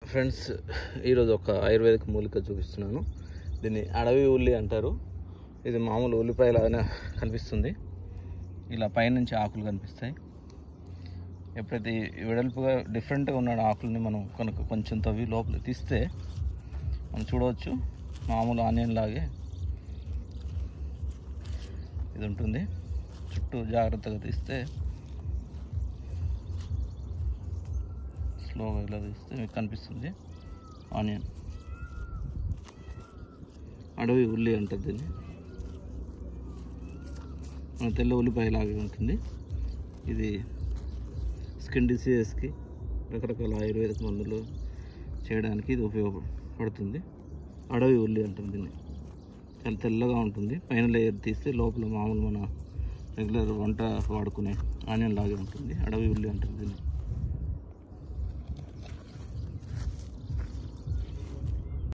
friends ఈరోజు ఒక ఆయుర్వేదిక మూలిక చూపిస్తున్నాను దీన్ని అడవి ఉల్లి అంటారు ఇది మామూలు ఉల్లిపాయ లాగానే కనిపిస్తుంది ఇలా పైనుంచి ఆకులు కనిపిస్తాయి ఎప్పుడైతే ఈ వెడల్పుగా డిఫరెంట్గా ఉన్న ఆకుల్ని మనం కనుక కొంచెం తవ్వి లోపల తీస్తే మనం చూడవచ్చు మామూలు ఆనియన్ లాగే ఇది ఉంటుంది చుట్టూ జాగ్రత్తగా తీస్తే స్లోగా ఇలా తీస్తే మీకు కనిపిస్తుంది ఆనియన్ అడవి ఉల్లి అంటారు దీన్ని మన తెల్ల ఉల్లిపాయ లాగే ఉంటుంది ఇది స్కిన్ డిసీజెస్కి రకరకాల ఆయుర్వేదిక మందులు చేయడానికి ఇది ఉపయోగపడుతుంది అడవి ఉల్లి అంటుంది దీన్ని చాలా తెల్లగా ఉంటుంది పైన లేయర్ తీస్తే లోపల మామూలు మన రెగ్యులర్ వంట వాడుకునే ఆనియన్ లాగే ఉంటుంది అడవి ఉల్లి అంటుంది దీన్ని